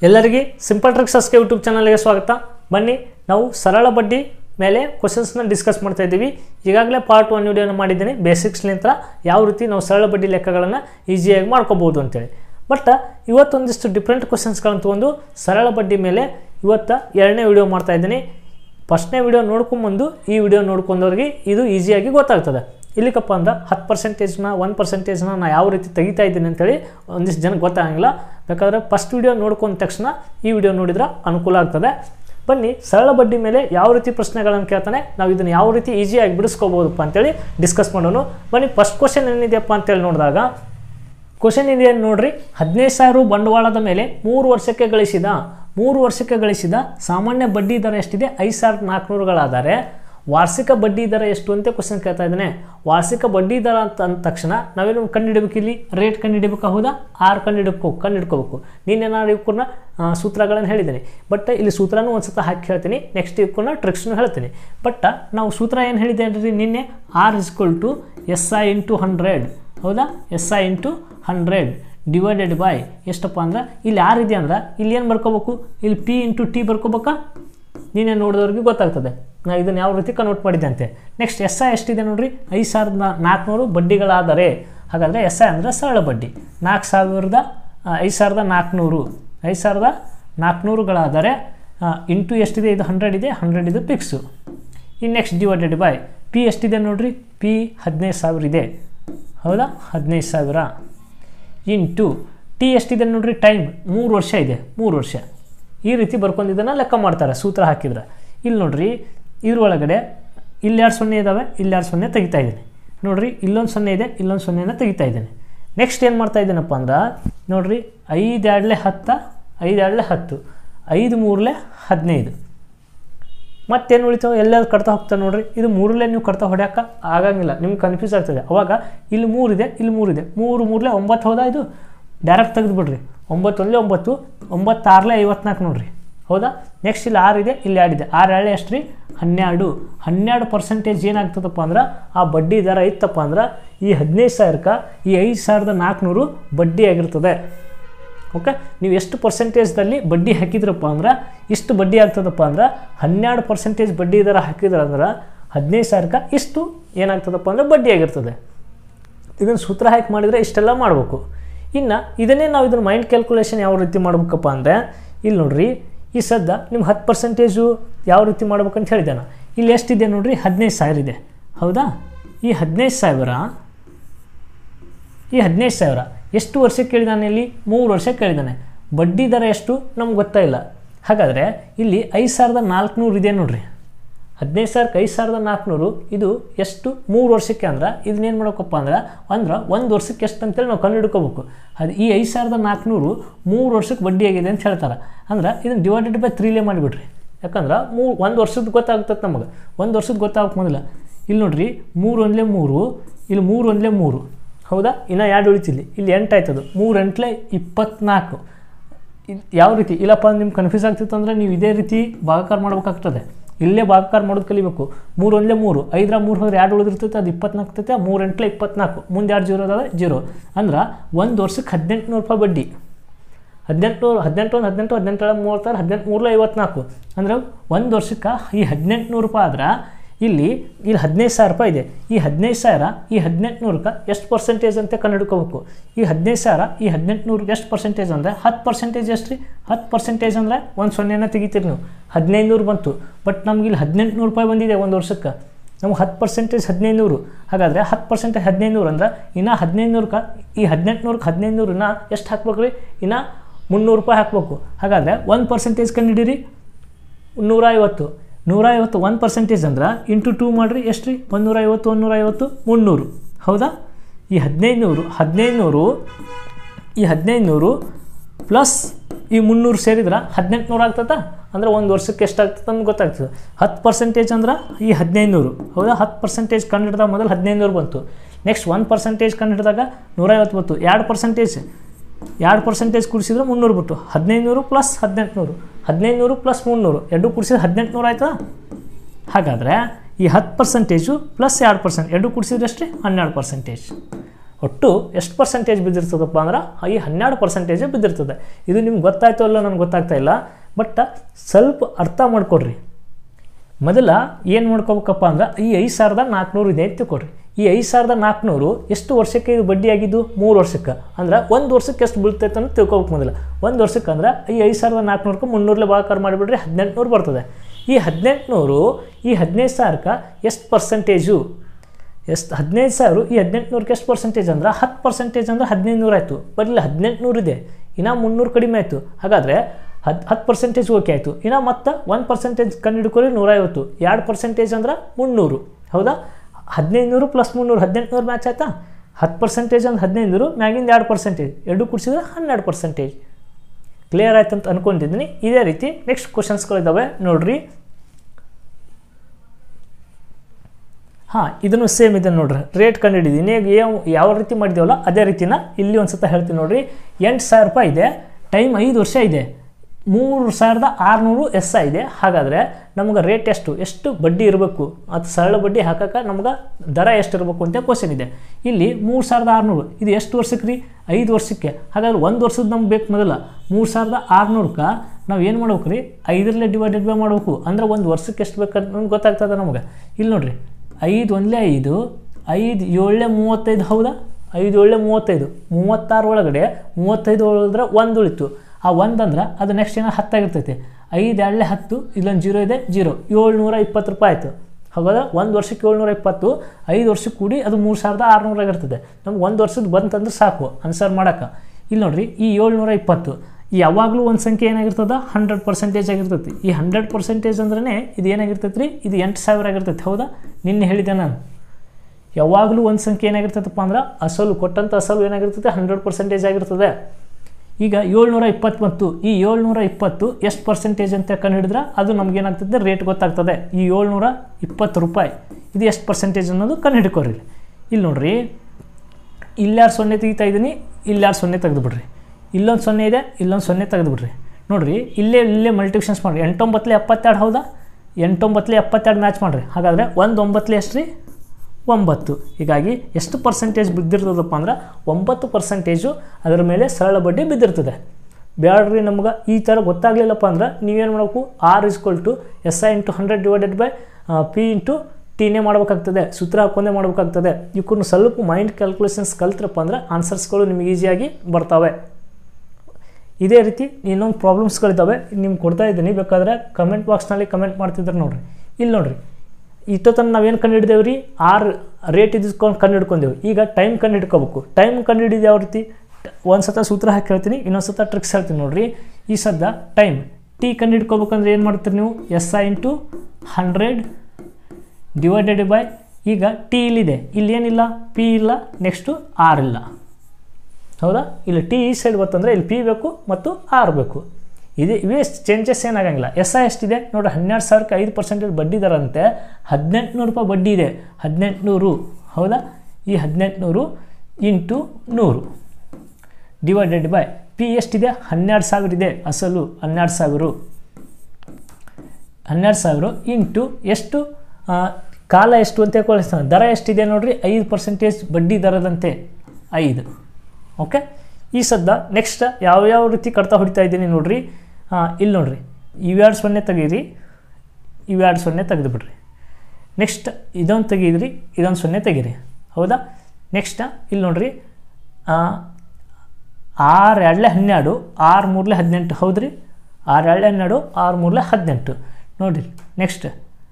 ಎಲ್ಲರಿಗೆ simple ಟ್ರಿಕ್ಸಸ್ಗೆ YouTube ಚಾನಲ್ಗೆ ಸ್ವಾಗತ ಬನ್ನಿ ನಾವು ಸರಳ ಬಡ್ಡಿ ಮೇಲೆ ಕ್ವಶನ್ಸ್ನ ಡಿಸ್ಕಸ್ ಮಾಡ್ತಾ ಇದ್ದೀವಿ ಈಗಾಗಲೇ ಪಾರ್ಟ್ ಒನ್ ವಿಡಿಯೋನ ಮಾಡಿದ್ದೀನಿ ಬೇಸಿಕ್ಸ್ಲಿಂತ ಯಾವ ರೀತಿ ನಾವು ಸರಳ ಬಡ್ಡಿ ಲೆಕ್ಕಗಳನ್ನು ಈಸಿಯಾಗಿ ಮಾಡ್ಕೋಬೋದು ಅಂತೇಳಿ ಬಟ್ ಇವತ್ತೊಂದಿಷ್ಟು ಡಿಫ್ರೆಂಟ್ ಕ್ವಶನ್ಸ್ಗಳನ್ನು ತೊಗೊಂಡು ಸರಳ ಬಡ್ಡಿ ಮೇಲೆ ಇವತ್ತು ಎರಡನೇ ವಿಡಿಯೋ ಮಾಡ್ತಾ ಇದ್ದೀನಿ ಫಸ್ಟ್ನೇ ವಿಡಿಯೋ ನೋಡ್ಕೊಂಬಂದು ಈ ವಿಡಿಯೋ ನೋಡ್ಕೊಂಡವ್ರಿಗೆ ಇದು ಈಸಿಯಾಗಿ ಗೊತ್ತಾಗ್ತದೆ ಇಲ್ಲಿಕಪ್ಪ ಅಂದ್ರೆ ಹತ್ತು ಪರ್ಸೆಂಟೇಜ್ನ ಒನ್ ಪರ್ಸೆಂಟೇಜ್ನ ನಾನು ಯಾವ ರೀತಿ ತೆಗಿತಾ ಇದ್ದೀನಿ ಅಂತೇಳಿ ಒಂದಿಷ್ಟು ಜನಕ್ಕೆ ಗೊತ್ತಾಗಂಗಿಲ್ಲ ಬೇಕಾದ್ರೆ ಫಸ್ಟ್ ವಿಡಿಯೋ ನೋಡ್ಕೊಂಡ ತಕ್ಷಣ ಈ ವಿಡಿಯೋ ನೋಡಿದ್ರೆ ಅನುಕೂಲ ಆಗ್ತದೆ ಬನ್ನಿ ಸರಳ ಬಡ್ಡಿ ಮೇಲೆ ಯಾವ ರೀತಿ ಪ್ರಶ್ನೆಗಳನ್ನು ಕೇಳ್ತಾನೆ ನಾವು ಇದನ್ನು ಯಾವ ರೀತಿ ಈಸಿಯಾಗಿ ಬಿಡಿಸ್ಕೋಬೋದಪ್ಪ ಅಂತೇಳಿ ಡಿಸ್ಕಸ್ ಮಾಡೋಣ ಬನ್ನಿ ಫಸ್ಟ್ ಕ್ವಶನ್ ಏನಿದೆಯಪ್ಪ ಅಂತೇಳಿ ನೋಡಿದಾಗ ಕ್ವಶನ್ ಇದೆ ನೋಡ್ರಿ ಹದಿನೈದು ಸಾವಿರ ಬಂಡವಾಳದ ಮೇಲೆ ಮೂರು ವರ್ಷಕ್ಕೆ ಗಳಿಸಿದ ಮೂರು ವರ್ಷಕ್ಕೆ ಗಳಿಸಿದ ಸಾಮಾನ್ಯ ಬಡ್ಡಿ ದರ ಎಷ್ಟಿದೆ ಐದು ಸಾವಿರದ ನಾಲ್ಕುನೂರುಗಳಾದರೆ ವಾರ್ಷಿಕ ಬಡ್ಡಿ ದರ ಎಷ್ಟು ಅಂತ ಕ್ವಶನ್ ಕೇಳ್ತಾ ಇದ್ದಾನೆ ವಾರ್ಷಿಕ ಬಡ್ಡಿ ದರ ಅಂತ ಅಂದ ತಕ್ಷಣ ನಾವೇನು ಕಂಡುಹಿಡಬೇಕು ಇಲ್ಲಿ ರೇಟ್ ಕಂಡುಹಿಡಬೇಕು ಹೌದಾ ಆರ್ ಕಂಡುಹಿಡಬೇಕು ಕಂಡುಹಿಡ್ಕೋಬೇಕು ನೀನೆ ನಾನು ಇವಕ್ಕನ್ನ ಸೂತ್ರಗಳನ್ನು ಹೇಳಿದ್ದೀನಿ ಬಟ್ ಇಲ್ಲಿ ಸೂತ್ರನೂ ಒಂದು ಸತ ಹಾಕಿ ಹೇಳ್ತೀನಿ ನೆಕ್ಸ್ಟ್ ಇವಕ್ಕನ್ನ ಟ್ರಿಕ್ಸ್ನು ಹೇಳ್ತೀನಿ ಬಟ್ ನಾವು ಸೂತ್ರ ಏನು ಹೇಳಿದೆ ರೀ ನಿನ್ನೆ R is equal to S I into hundred ಹೌದಾ S I into hundred divided by ಎಷ್ಟಪ್ಪ ಅಂದ್ರೆ ಇಲ್ಲಿ ಆರ್ ಇದೆ ಅಂದ್ರೆ ಇಲ್ಲಿ ಏನು ಬರ್ಕೋಬೇಕು ಇಲ್ಲಿ ಪಿ ಇಂಟು ಟಿ ಬರ್ಕೋಬೇಕಾ ನೀನೇ ನೋಡಿದವ್ರಿಗೆ ಗೊತ್ತಾಗ್ತದೆ ನಾ ಇದನ್ನು ಯಾವ ರೀತಿ ಕನ್ವರ್ಟ್ ಮಾಡಿದ್ದೆ ಅಂತೆ ನೆಕ್ಸ್ಟ್ ಎಸ್ ಐ ಎಷ್ಟಿದೆ ನೋಡ್ರಿ ಐದು ಸಾವಿರದ ನಾಲ್ಕುನೂರು ಬಡ್ಡಿಗಳಾದರೆ ಹಾಗಾದರೆ ಎಸ್ ಐ ಅಂದರೆ ಸರಳ ಬಡ್ಡಿ ನಾಲ್ಕು ಸಾವಿರದ ಐದು ಸಾವಿರದ ನಾಲ್ಕುನೂರು ಐದು ಸಾವಿರದ ನಾಲ್ಕುನೂರುಗಳಾದರೆ ಇಂಟು ಎಷ್ಟಿದೆ ಇದು ಹಂಡ್ರೆಡ್ ಇದೆ ಹಂಡ್ರೆಡ್ ಇದು ಫಿಕ್ಸು ಇನ್ನು ನೆಕ್ಸ್ಟ್ ಡಿವೈಡೆಡ್ ಬೈ ಪಿ ಎಷ್ಟಿದೆ ನೋಡ್ರಿ ಪಿ ಹದಿನೈದು ಸಾವಿರ ಇದೆ ಹೌದಾ ಹದಿನೈದು ಸಾವಿರ ಇಂಟು ಟಿ ಎಷ್ಟಿದೆ ನೋಡ್ರಿ ಟೈಮ್ ಮೂರು ವರ್ಷ ಇದೆ ಮೂರು ವರ್ಷ ಈ ರೀತಿ ಬರ್ಕೊಂಡಿದ್ದನ್ನು ಲೆಕ್ಕ ಮಾಡ್ತಾರೆ ಸೂತ್ರ ಹಾಕಿದ್ರೆ ಇಲ್ಲಿ ನೋಡ್ರಿ ಇದ್ರೊಳಗಡೆ ಇಲ್ಲಿ ಎರಡು ಸೊನ್ನೆ ಇದ್ದಾವೆ ಇಲ್ಲಿ ಎರಡು ಸೊನ್ನೆ ತೆಗಿತಾ ಇದ್ದೀನಿ ನೋಡ್ರಿ ಇಲ್ಲೊಂದು ಸೊನ್ನೆ ಇದೆ ಇಲ್ಲೊಂದು ಸೊನ್ನೆನ ತೆಗಿತಾ ಇದ್ದೀನಿ ನೆಕ್ಸ್ಟ್ ಏನು ಮಾಡ್ತಾ ಇದ್ದೀನಪ್ಪ ಅಂದ್ರೆ ನೋಡ್ರಿ ಐದು ಎರಡಲೆ ಹತ್ತು ಐದು ಎರಡಲೆ ಹತ್ತು ಐದು ಮೂರಲೆ ಹದಿನೈದು ಮತ್ತೇನು ಉಳಿತಾವೆ ಎಲ್ಲೆಲ್ಲಿ ಕಟ್ತಾ ಹೋಗ್ತಾ ನೋಡ್ರಿ ಇದು ಮೂರಲ್ಲೇ ನೀವು ಕಟ್ತಾ ಹೊಡ್ಯಾಕ ಆಗಂಗಿಲ್ಲ ನಿಮ್ಗೆ ಕನ್ಫ್ಯೂಸ್ ಆಗ್ತದೆ ಅವಾಗ ಇಲ್ಲಿ ಮೂರಿದೆ ಇಲ್ಲಿ ಮೂರಿದೆ ಮೂರು ಮೂರಲೆ ಒಂಬತ್ತು ಹೌದಾ ಇದು ಡೈರೆಕ್ಟ್ ತೆಗೆದುಬಿಡ್ರಿ ಒಂಬತ್ತು ಒಂದಲೇ ಒಂಬತ್ತು ಒಂಬತ್ತು ಆರಲೆ ಐವತ್ನಾಲ್ಕು ನೋಡ್ರಿ ಹೌದಾ ನೆಕ್ಸ್ಟ್ ಇಲ್ಲಿ ಆರು ಇದೆ ಇಲ್ಲಿ ಎರಡು ಇದೆ ಆರು ಏಳೆ ಎಷ್ಟು ರೀ ಹನ್ನೆರಡು ಹನ್ನೆರಡು ಪರ್ಸೆಂಟೇಜ್ ಏನಾಗ್ತದಪ್ಪ ಅಂದ್ರೆ ಆ ಬಡ್ಡಿ ದರ ಇತ್ತಪ್ಪ ಅಂದ್ರೆ ಈ ಹದಿನೈದು ಸಾವಿರಕ್ಕೆ ಈ ಐದು ಸಾವಿರದ ನಾಲ್ಕುನೂರು ಬಡ್ಡಿ ಆಗಿರ್ತದೆ ಓಕೆ ನೀವು ಎಷ್ಟು ಪರ್ಸೆಂಟೇಜ್ದಲ್ಲಿ ಬಡ್ಡಿ ಹಾಕಿದ್ರಪ್ಪ ಅಂದ್ರೆ ಇಷ್ಟು ಬಡ್ಡಿ ಆಗ್ತದಪ್ಪ ಅಂದ್ರೆ ಹನ್ನೆರಡು ಪರ್ಸೆಂಟೇಜ್ ಬಡ್ಡಿ ದರ ಹಾಕಿದ್ರೆ ಅಂದ್ರೆ ಹದಿನೈದು ಸಾವಿರಕ್ಕೆ ಇಷ್ಟು ಏನಾಗ್ತದಪ್ಪ ಅಂದ್ರೆ ಬಡ್ಡಿ ಆಗಿರ್ತದೆ ಇದನ್ನು ಸೂತ್ರ ಹಾಕಿ ಮಾಡಿದರೆ ಇಷ್ಟೆಲ್ಲ ಮಾಡಬೇಕು ಇನ್ನು ಇದನ್ನೇ ನಾವು ಇದನ್ನು ಮೈಂಡ್ ಕ್ಯಾಲ್ಕುಲೇಷನ್ ಯಾವ ರೀತಿ ಮಾಡ್ಬೇಕಪ್ಪ ಅಂದರೆ ಇಲ್ಲಿ ನೋಡ್ರಿ ಈ ಸದ್ದ ನಿಮ್ಮ ಹತ್ತು ಪರ್ಸೆಂಟೇಜು ಯಾವ ರೀತಿ ಮಾಡ್ಬೇಕಂತ ಹೇಳಿದೆ ನಾನು ಇಲ್ಲಿ ಎಷ್ಟಿದೆ ನೋಡ್ರಿ ಹದಿನೈದು ಸಾವಿರ ಇದೆ ಹೌದಾ ಈ ಹದಿನೈದು ಸಾವಿರ ಈ ಹದಿನೈದು ಸಾವಿರ ಎಷ್ಟು ವರ್ಷಕ್ಕೆ ಕೇಳಿದಾನೆ ಇಲ್ಲಿ ಮೂರು ವರ್ಷ ಕೇಳಿದ್ದಾನೆ ಬಡ್ಡಿ ದರ ಎಷ್ಟು ನಮ್ಗೆ ಗೊತ್ತಾಯಿಲ್ಲ ಹಾಗಾದರೆ ಇಲ್ಲಿ ಐದು ಸಾವಿರದ ನಾಲ್ಕುನೂರು ಇದೆ ನೋಡ್ರಿ ಹದಿನೈದು ಸಾವಿರಕ್ಕೆ ಐದು ಸಾವಿರದ ನಾಲ್ಕುನೂರು ಇದು ಎಷ್ಟು ಮೂರು ವರ್ಷಕ್ಕೆ ಅಂದ್ರೆ ಇದನ್ನೇನು ಮಾಡ್ಬೇಕಪ್ಪ ಅಂದ್ರೆ ಅಂದ್ರೆ ಒಂದು ವರ್ಷಕ್ಕೆ ಎಷ್ಟು ಅಂತೇಳಿ ನಾವು ಕಂಡು ಹಿಡ್ಕೋಬೇಕು ಅದು ಈ ಐದು ಸಾವಿರದ ನಾಲ್ಕುನೂರು ಮೂರು ವರ್ಷಕ್ಕೆ ಬಡ್ಡಿ ಆಗಿದೆ ಅಂತ ಹೇಳ್ತಾರೆ ಅಂದ್ರೆ ಇದನ್ನು ಡಿವೈಡೆಡ್ ಬೈ ತ್ರೀಲೇ ಮಾಡಿಬಿಡ್ರಿ ಯಾಕಂದ್ರೆ ಮೂರು ಒಂದು ವರ್ಷದ ಗೊತ್ತಾಗ್ತದೆ ನಮಗೆ ಒಂದು ವರ್ಷದ ಗೊತ್ತಾಗಕ್ಕೆ ಮೊದಲ ಇಲ್ಲಿ ನೋಡ್ರಿ ಮೂರು ಒಂದಲೇ ಮೂರು ಇಲ್ಲಿ ಮೂರು ಒಂದಲೇ ಮೂರು ಹೌದಾ ಇನ್ನು ಎರಡು ಉಳಿತಿಲ್ಲಿ ಇಲ್ಲಿ ಎಂಟು ಆಯ್ತದು ಮೂರು ಎಂಟ್ಲೆ ಇಪ್ಪತ್ನಾಲ್ಕು ಇದು ಯಾವ ರೀತಿ ಇಲ್ಲಪ್ಪ ನಿಮ್ಗೆ ಕನ್ಫ್ಯೂಸ್ ಆಗ್ತಿತ್ತು ಅಂದರೆ ನೀವು ಇದೇ ರೀತಿ ಭಾಗಾಕಾರ ಮಾಡ್ಬೇಕಾಗ್ತದೆ ಇಲ್ಲೇ ಭಾಗಾಕಾರ ಮಾಡೋದು ಕಲಿಬೇಕು ಮೂರು ಒಂದಲೇ ಮೂರು ಐದರ ಮೂರು ಹೋದ್ರೆ ಎರಡು ಉಳಿದಿರ್ತೈತೆ ಅದು ಇಪ್ಪತ್ನಾಲ್ಕು ಆಗ್ತೈತೆ ಮೂರು ಎಂಟ್ಲೆ ಇಪ್ಪತ್ನಾಲ್ಕು ಮುಂದೆ ಎರಡು ಜೀರೋ ಅದಾವೆ ಜೀರೋ ಅಂದ್ರೆ ಒಂದು ವರ್ಷಕ್ಕೆ ಹದಿನೆಂಟುನೂರು ರೂಪಾಯಿ ಬಡ್ಡಿ ಹದಿನೆಂಟುನೂರು ಹದಿನೆಂಟು ಒಂದು ಹದಿನೆಂಟು ಹದಿನೆಂಟರ ಮೂವತ್ತಾರು ಹದಿನೆಂಟು ಮೂರಲ ಐವತ್ನಾಲ್ಕು ಅಂದರೆ ಒಂದು ವರ್ಷಕ್ಕೆ ಈ ಹದಿನೆಂಟುನೂರು ರೂಪಾಯಿ ಆದ್ರೆ ಇಲ್ಲಿ ಇಲ್ಲಿ ಹದಿನೈದು ಸಾವಿರ ರೂಪಾಯಿ ಇದೆ ಈ ಹದಿನೈದು ಸಾವಿರ ಈ ಹದಿನೆಂಟುನೂರಕ್ಕೆ ಎಷ್ಟು ಪರ್ಸೆಂಟೇಜ್ ಅಂತ ಕಂಡುಹಿಡ್ಕೋಬೇಕು ಈ ಹದಿನೈದು ಸಾವಿರ ಈ ಹದಿನೆಂಟುನೂರಿಗೆ ಎಷ್ಟು ಪರ್ಸೆಂಟೇಜ್ ಅಂದರೆ ಹತ್ತು ಪರ್ಸೆಂಟೇಜ್ ಎಷ್ಟು ರೀ ಹತ್ತು ಪರ್ಸೆಂಟೇಜ್ ಅಂದರೆ ಒಂದು ಸೊನ್ನೆನ ತೆಗಿತೀರಿ ನೀವು ಹದಿನೈದು ಬಂತು ಬಟ್ ನಮ್ಗೆ ಇಲ್ಲಿ ಹದಿನೆಂಟುನೂರು ರೂಪಾಯಿ ಬಂದಿದೆ ಒಂದು ವರ್ಷಕ್ಕೆ ನಮ್ಗೆ ಹತ್ತು ಪರ್ಸೆಂಟೇಜ್ ಹದಿನೈದು ಹಾಗಾದರೆ ಹತ್ತು ಪರ್ಸೆಂಟೇಜ್ ಹದಿನೈದು ಅಂದ್ರೆ ಇನ್ನು ಹದಿನೈದು ಈ ಹದಿನೆಂಟುನೂರಕ್ಕೆ ಹದಿನೈದು ಇನ್ನು ಎಷ್ಟು ಹಾಕ್ಬೇಕು ರೀ ಇನ್ನು ಮುನ್ನೂರು ರೂಪಾಯಿ ಹಾಕಬೇಕು ಹಾಗಾದರೆ ಒಂದು ಪರ್ಸೆಂಟೇಜ್ ಕಂಡಿಡೀರಿ ನೂರ ಐವತ್ತು ನೂರ ಐವತ್ತು ಒಂದು ಪರ್ಸೆಂಟೇಜ್ ಅಂದ್ರೆ ಇಂಟು ಟೂ ಮಾಡಿರಿ ಎಷ್ಟು ರೀ ಒಂದೂರ ಐವತ್ತು ಒಂದೂರ ಐವತ್ತು ಮುನ್ನೂರು ಹೌದಾ ಈ ಹದಿನೈದು ನೂರು ಹದಿನೈದು ನೂರು ಈ ಹದಿನೈದು ನೂರು ಪ್ಲಸ್ ಈ ಮುನ್ನೂರು ಸೇರಿದ್ರೆ ಹದಿನೆಂಟು ನೂರು ಆಗ್ತದ ಅಂದ್ರೆ ಒಂದು ವರ್ಷಕ್ಕೆ ಎಷ್ಟಾಗ್ತದೆ ಅಂತ ಗೊತ್ತಾಗ್ತದೆ ಹತ್ತು ಪರ್ಸೆಂಟೇಜ್ ಅಂದ್ರೆ ಈ ಹದಿನೈದು ನೂರು ಹೌದಾ ಹತ್ತು ಪರ್ಸೆಂಟೇಜ್ ಕಂಡಿಡ್ದಾಗ ಮೊದಲು ಹದಿನೈದು ನೂರು ಬಂತು ನೆಕ್ಸ್ಟ್ ಒಂದು ಪರ್ಸೆಂಟೇಜ್ ಕಂಡಿಡಿದಾಗ ನೂರೈವತ್ತು ಬಂತು ಎರಡು ಪರ್ಸೆಂಟೇಜ್ ಎರಡು ಪರ್ಸೆಂಟೇಜ್ ಕುಡಿಸಿದ್ರೆ ಮುನ್ನೂರು ಬಿಟ್ಟು ಹದಿನೈದು ನೂರು ಪ್ಲಸ್ ಹದಿನೆಂಟು ನೂರು ಹದಿನೈದು ನೂರು ಪ್ಲಸ್ ಮುನ್ನೂರು ಎರಡು ಕುಡಿಸಿದ್ರೆ ಹದಿನೆಂಟು ನೂರು ಆಯ್ತಾ ಹಾಗಾದರೆ ಈ ಹತ್ತು ಪರ್ಸೆಂಟೇಜು ಪ್ಲಸ್ ಎರಡು ಪರ್ಸೆಂಟ್ ಎರಡು ಕುಡಿಸಿದ್ರೆ ಅಷ್ಟೇ ಹನ್ನೆರಡು ಪರ್ಸೆಂಟೇಜ್ ಒಟ್ಟು ಎಷ್ಟು ಪರ್ಸೆಂಟೇಜ್ ಬಿದ್ದಿರ್ತದಪ್ಪ ಅಂದ್ರೆ ಈ ಹನ್ನೆರಡು ಪರ್ಸೆಂಟೇಜ್ ಬಿದ್ದಿರ್ತದೆ ಇದು ನಿಮ್ಗೆ ಗೊತ್ತಾಯ್ತೋ ಅಲ್ಲ ನನಗೆ ಗೊತ್ತಾಗ್ತಾ ಇಲ್ಲ ಬಟ್ ಸ್ವಲ್ಪ ಅರ್ಥ ಮಾಡ್ಕೊಡ್ರಿ ಮೊದಲ ಏನು ಮಾಡ್ಕೋಬೇಕಪ್ಪ ಅಂದ್ರೆ ಈ ಐದು ಸಾವಿರದ ನಾಲ್ಕುನೂರು ಇದೆ ಅಂತ ತಿಳ್ಕೊಡ್ರಿ ಈ ಐದು ಸಾವಿರದ ನಾಲ್ಕುನೂರು ಎಷ್ಟು ವರ್ಷಕ್ಕೆ ಇದು ಬಡ್ಡಿ ಆಗಿದ್ದು ಮೂರು ವರ್ಷಕ್ಕೆ ಅಂದ್ರೆ ಒಂದು ವರ್ಷಕ್ಕೆ ಎಷ್ಟು ಬೀಳ್ತೈತೆ ಅಂತ ತಿಳ್ಕೊಬೇಕು ಮೊದಲ ಒಂದು ವರ್ಷಕ್ಕೆ ಅಂದ್ರೆ ಈ ಐದು ಸಾವಿರದ ನಾಲ್ಕುನೂರಕ್ಕೆ ಮುನ್ನೂರಲೆ ಭಾಗಾಕಾರ ಮಾಡಿಬಿಡ್ರಿ ಹದಿನೆಂಟುನೂರು ಬರ್ತದೆ ಈ ಹದಿನೆಂಟುನೂರು ಈ ಹದಿನೈದು ಸಾವಿರಕ್ಕೆ ಎಷ್ಟು ಪರ್ಸೆಂಟೇಜು ಎಷ್ಟು ಹದಿನೈದು ಸಾವಿರ ಈ ಹದಿನೆಂಟುನೂರಕ್ಕೆ ಎಷ್ಟು ಪರ್ಸೆಂಟೇಜ್ ಅಂದ್ರೆ ಹತ್ತು ಪರ್ಸೆಂಟೇಜ್ ಅಂದ್ರೆ ಹದಿನೈದು ನೂರು ಆಯಿತು ಬಟ್ ಇಲ್ಲಿ ಹದಿನೆಂಟುನೂರು ಇದೆ ಇನ್ನು ಮುನ್ನೂರು ಕಡಿಮೆ ಆಯಿತು ಹಾಗಾದರೆ ಹತ್ತು ಹತ್ತು ಪರ್ಸೆಂಟೇಜ್ ಓಕೆ ಆಯಿತು ಇನ್ನು ಮತ್ತೆ ಒಂದು ಪರ್ಸೆಂಟೇಜ್ ಕಂಡು ಹಿಡ್ಕೊಳ್ಳಿ ನೂರೈವತ್ತು ಎರಡು ಪರ್ಸೆಂಟೇಜ್ ಅಂದ್ರೆ ಮುನ್ನೂರು ಹೌದಾ ಹದಿನೈದು ನೂರು ಪ್ಲಸ್ ಮುನ್ನೂರು ಹದಿನೆಂಟುನೂರು ಮ್ಯಾಚ್ ಆಯ್ತಾ ಹತ್ತು ಪರ್ಸೆಂಟೇಜ್ ಅಂದ್ರೆ ಹದಿನೈದು ನೂರು ಮ್ಯಾಗಿಂದ ಎರಡು ಪರ್ಸೆಂಟೇಜ್ ಎರಡು ಕೂಡಿಸಿದ್ರೆ ಹನ್ನೆರಡು ಪರ್ಸೆಂಟೇಜ್ ಕ್ಲಿಯರ್ ಆಯ್ತು ಅಂತ ಅನ್ಕೊಂಡಿದ್ದೀನಿ ಇದೇ ರೀತಿ ನೆಕ್ಸ್ಟ್ ಕ್ವಶನ್ಸ್ಗಳಿದ್ದಾವೆ ನೋಡ್ರಿ ಹಾಂ ಇದನ್ನು ಸೇಮ್ ಇದೆ ನೋಡ್ರಿ ರೇಟ್ ಕಂಡುಹಿಡಿದೀನಿ ಈಗ ಯಾವ ಯಾವ ರೀತಿ ಮಾಡಿದೇವಲ್ಲ ಅದೇ ರೀತಿನ ಇಲ್ಲಿ ಒಂದು ಸತ ಹೇಳ್ತೀನಿ ನೋಡ್ರಿ ಎಂಟು ಸಾವಿರ ರೂಪಾಯಿ ಇದೆ ಟೈಮ್ ಐದು ವರ್ಷ ಇದೆ ಮೂರು ಸಾವಿರದ ಆರುನೂರು ಎಸ್ ಇದೆ ಹಾಗಾದರೆ ನಮ್ಗೆ ರೇಟ್ ಎಷ್ಟು ಎಷ್ಟು ಬಡ್ಡಿ ಇರಬೇಕು ಅದು ಸರಳ ಬಡ್ಡಿ ಹಾಕಕ್ಕೆ ನಮ್ಗೆ ದರ ಎಷ್ಟು ಇರಬೇಕು ಅಂತ ಕ್ವಶನ್ ಇದೆ ಇಲ್ಲಿ ಮೂರು ಸಾವಿರದ ಆರುನೂರು ಇದು ಎಷ್ಟು ವರ್ಷಕ್ಕೆ ರೀ ಐದು ವರ್ಷಕ್ಕೆ ಹಾಗಾದ್ರೆ ಒಂದು ವರ್ಷದ ನಮ್ಗೆ ಬೇಕು ಮೊದಲ ಮೂರು ಸಾವಿರದ ಆರುನೂರಕ್ಕೆ ನಾವು ಏನು ಮಾಡ್ಬೇಕು ರೀ ಐದರಲ್ಲೇ ಡಿವೈಡೆಡ್ ಬೈ ಮಾಡ್ಬೇಕು ಅಂದ್ರೆ ಒಂದು ವರ್ಷಕ್ಕೆ ಎಷ್ಟು ಬೇಕು ಅಂತ ಗೊತ್ತಾಗ್ತದೆ ನಮ್ಗೆ ಇಲ್ಲಿ ನೋಡ್ರಿ ಐದು ಒಂದಲೇ ಐದು ಐದು ಏಳನೇ ಮೂವತ್ತೈದು ಹೌದಾ ಐದು ಏಳನೇ ಮೂವತ್ತೈದು ಮೂವತ್ತಾರು ಒಳಗಡೆ ಮೂವತ್ತೈದು ಒಳಗಡೆ ಒಂದು ಉಳಿತು ಆ ಒಂದು ಅಂದ್ರೆ ಅದು ನೆಕ್ಸ್ಟ್ ಏನೋ ಹತ್ತಾಗಿರ್ತೈತೆ ಐದು ಎರಡಲೇ ಹತ್ತು ಇಲ್ಲೊಂದು ಜೀರೋ ಇದೆ ಜೀರೋ ಏಳ್ನೂರ ಇಪ್ಪತ್ತು ರೂಪಾಯಿ ಆಯಿತು ಹಾಗಾದ್ರೆ ಒಂದು ವರ್ಷಕ್ಕೆ ಏಳ್ನೂರ ಇಪ್ಪತ್ತು ಐದು ವರ್ಷಕ್ಕೆ ಕೂಡಿ ಅದು ಮೂರು ಸಾವಿರದ ಆರುನೂರಾಗಿರ್ತದೆ ನಮ್ಗೆ ಒಂದು ವರ್ಷದ ಬಂತಂದ್ರೆ ಸಾಕು ಆನ್ಸರ್ ಮಾಡೋಕೆ ಇಲ್ಲಿ ನೋಡ್ರಿ ಈ ಏಳ್ನೂರ ಇಪ್ಪತ್ತು ಯಾವಾಗಲೂ ಒಂದು ಸಂಖ್ಯೆ ಏನಾಗಿರ್ತದೆ ಹಂಡ್ರೆಡ್ ಪರ್ಸೆಂಟೇಜ್ ಆಗಿರ್ತೈತಿ ಈ ಹಂಡ್ರೆಡ್ ಪರ್ಸೆಂಟೇಜ್ ಅಂದ್ರೆ ಇದು ಏನಾಗಿರ್ತೈತೆ ರೀ ಇದು ಎಂಟು ಸಾವಿರ ಆಗಿರ್ತೈತಿ ಹೌದಾ ನಿನ್ನೆ ಹೇಳಿದೆ ನಾನು ಯಾವಾಗಲೂ ಒಂದು ಸಂಖ್ಯೆ ಏನಾಗಿರ್ತೈತಪ್ಪ ಅಂದ್ರೆ ಅಸಲು ಕೊಟ್ಟಂಥ ಅಸಲು ಏನಾಗಿರ್ತೈತೆ ಹಂಡ್ರೆಡ್ ಪರ್ಸೆಂಟೇಜ್ ಆಗಿರ್ತದೆ ಈಗ ಏಳ್ನೂರ ಇಪ್ಪತ್ತು ಬಂತು ಈ ಏಳ್ನೂರ ಇಪ್ಪತ್ತು ಎಷ್ಟು ಪರ್ಸೆಂಟೇಜ್ ಅಂತ ಕಂಡುಹಿಡಿದ್ರೆ ಅದು ನಮಗೇನಾಗ್ತದೆ ರೇಟ್ ಗೊತ್ತಾಗ್ತದೆ ಈ ಏಳ್ನೂರ ಇಪ್ಪತ್ತು ರೂಪಾಯಿ ಇದು ಎಷ್ಟು ಪರ್ಸೆಂಟೇಜ್ ಅನ್ನೋದು ಕಂಡುಹಿಡ್ಕೊರಿ ಇಲ್ಲಿ ನೋಡ್ರಿ ಇಲ್ಲಾರು ಸೊನ್ನೆ ತೆಗಿತಾ ಇದ್ದೀನಿ ಇಲ್ಲಾರು ಸೊನ್ನೆ ತೆಗೆದುಬಿಡ್ರಿ ಇಲ್ಲೊಂದು ಸೊನ್ನೆ ಇದೆ ಇಲ್ಲೊಂದು ಸೊನ್ನೆ ತೆಗೆದುಬಿಡ್ರಿ ನೋಡಿರಿ ಇಲ್ಲೇ ಇಲ್ಲೇ ಮಲ್ಟಿಪ್ಷನ್ಸ್ ಮಾಡಿರಿ ಎಂಟೊಂಬತ್ತಲೆ ಎಪ್ಪತ್ತೆರಡು ಹೌದಾ ಎಂಟೊಂಬತ್ತಲೆ ಎಪ್ಪತ್ತೆರಡು ಮ್ಯಾಚ್ ಮಾಡಿರಿ ಹಾಗಾದರೆ ಒಂದು ಒಂಬತ್ತಲೆ ಎಷ್ಟು ರೀ ಒಂಬತ್ತು ಹೀಗಾಗಿ ಎಷ್ಟು ಪರ್ಸೆಂಟೇಜ್ ಬಿದ್ದಿರ್ತದಪ್ಪ ಅಂದ್ರೆ ಒಂಬತ್ತು ಪರ್ಸೆಂಟೇಜು ಅದರ ಮೇಲೆ ಸರಳ ಬಡ್ಡಿ ಬಿದ್ದಿರ್ತದೆ ಬ್ಯಾಡ್ರಿ ನಮ್ಗೆ ಈ ಥರ ಗೊತ್ತಾಗಲಿಲ್ಲಪ್ಪ ಅಂದ್ರೆ ನೀವೇನು ಮಾಡಬೇಕು R is equal to S I into hundred divided by P into ಟೀನೇ ಮಾಡಬೇಕಾಗ್ತದೆ ಸೂತ್ರ ಹಾಕೊಂಡೇ ಮಾಡಬೇಕಾಗ್ತದೆ ಇವಕ್ಕೂ ಸ್ವಲ್ಪ ಮೈಂಡ್ ಕ್ಯಾಲ್ಕುಲೇಷನ್ಸ್ ಕಲ್ತ್ರಪ್ಪ ಅಂದ್ರೆ ಆನ್ಸರ್ಸ್ಗಳು ನಿಮಗೆ ಈಸಿಯಾಗಿ ಬರ್ತಾವೆ ಇದೇ ರೀತಿ ಇನ್ನೊಂದು ಪ್ರಾಬ್ಲಮ್ಸ್ಗಳಿದ್ದಾವೆ ನಿಮ್ಗೆ ಕೊಡ್ತಾ ಇದ್ದೀನಿ ಬೇಕಾದ್ರೆ ಕಮೆಂಟ್ ಬಾಕ್ಸ್ನಲ್ಲಿ ಕಮೆಂಟ್ ಮಾಡ್ತಿದ್ರೆ ನೋಡ್ರಿ ಇಲ್ಲಿ ನೋಡ್ರಿ ಇಷ್ಟೊತ್ತನ ನಾವೇನು ಕಂಡು ರೀ ಆರ್ ರೇಟ್ ಇದ್ಕೊಂಡು ಕಂಡು ಹಿಡ್ಕೊಂಡೇವು ಈಗ ಟೈಮ್ ಕಂಡು ಹಿಡ್ಕೋಬೇಕು ಟೈಮ್ ಕಂಡು ಹಿಡಿದು ಯಾವ ರೀತಿ ಒಂದು ಸತ ಸೂತ್ರ ಹಾಕಿ ಹೇಳ್ತೀನಿ ಇನ್ನೊಂದು ಸತ ಟ್ರಿಕ್ಸ್ ಹೇಳ್ತೀನಿ ನೋಡ್ರಿ ಈ ಸದ್ದ ಟೈಮ್ ಟಿ ಕಂಡು ಹಿಡ್ಕೋಬೇಕಂದ್ರೆ ಏನು ಮಾಡ್ತೀರಿ ನೀವು S I into hundred divided by ಈಗ ಟಿ ಇಲ್ಲಿದೆ ಇಲ್ಲಿ ಏನಿಲ್ಲ ಪಿ ಇಲ್ಲ ನೆಕ್ಸ್ಟು ಆರ್ ಇಲ್ಲ ಹೌದಾ ಇಲ್ಲಿ ಟಿ ಈ ಸೈಡ್ ಬಂತಂದರೆ ಇಲ್ಲಿ ಪಿ ಬೇಕು ಮತ್ತು ಆರ್ ಬೇಕು ಇದು ಇವೇ ಚೇಂಜಸ್ ಏನಾಗಂಗಿಲ್ಲ ಎಸ್ ಐ ಎಷ್ಟಿದೆ ನೋಡ್ರಿ ಹನ್ನೆರಡು ಸಾವಿರಕ್ಕೆ ಐದು ಪರ್ಸೆಂಟೇಜ್ ಬಡ್ಡಿ ದರಂತೆ ಹದಿನೆಂಟುನೂರು ರೂಪಾಯಿ ಬಡ್ಡಿ ಇದೆ ಹದಿನೆಂಟುನೂರು ಹೌದಾ ಈ ಹದಿನೆಂಟುನೂರು ಇಂಟು ನೂರು ಡಿವೈಡೆಡ್ ಬೈ ಪಿ ಎಷ್ಟಿದೆ ಹನ್ನೆರಡು ಸಾವಿರ ಇದೆ ಅಸಲು ಹನ್ನೆರಡು ಸಾವಿರ ಹನ್ನೆರಡು ಸಾವಿರ ಇಂಟು ಎಷ್ಟು ಆ, ಕಾಲ ಎಷ್ಟು ಅಂತ ಕೊಳಿಸ್ತಾನೆ ದರ ಎಷ್ಟಿದೆ ನೋಡ್ರಿ ಐದು ಪರ್ಸೆಂಟೇಜ್ ಬಡ್ಡಿ ದರದಂತೆ ಐದು ಓಕೆ ಈ ಸದ್ದ ನೆಕ್ಸ್ಟ್ ಯಾವ್ಯಾವ ರೀತಿ ಕಡ್ತಾ ಹೊಡಿತಾ ಇದ್ದೀನಿ ನೋಡ್ರಿ ಆ, ಇಲ್ಲಿ ನೋಡ್ರಿ ಇವೆರಡು ಸೊನ್ನೆ ತೆಗೀರಿ ಇವೆರಡು ಸೊನ್ನೆ ತೆಗೆದುಬಿಡ್ರಿ ನೆಕ್ಸ್ಟ್ ಇದೊಂದು ತೆಗೀದ್ರಿ ಇದೊಂದು ಸೊನ್ನೆ ತೆಗೀರಿ ಹೌದಾ ನೆಕ್ಸ್ಟ್ ಇಲ್ಲಿ ನೋಡ್ರಿ ಆ, ಆರು ಎರಡಲೆ ಹನ್ನೆರಡು ಆರು ಮೂರಲೆ ಹದಿನೆಂಟು ಹೌದ್ರಿ ಆರು ಎರಡಲೆ ಹನ್ನೆರಡು ಆರು ಮೂರಲೆ ಹದಿನೆಂಟು ನೋಡಿರಿ ನೆಕ್ಸ್ಟ್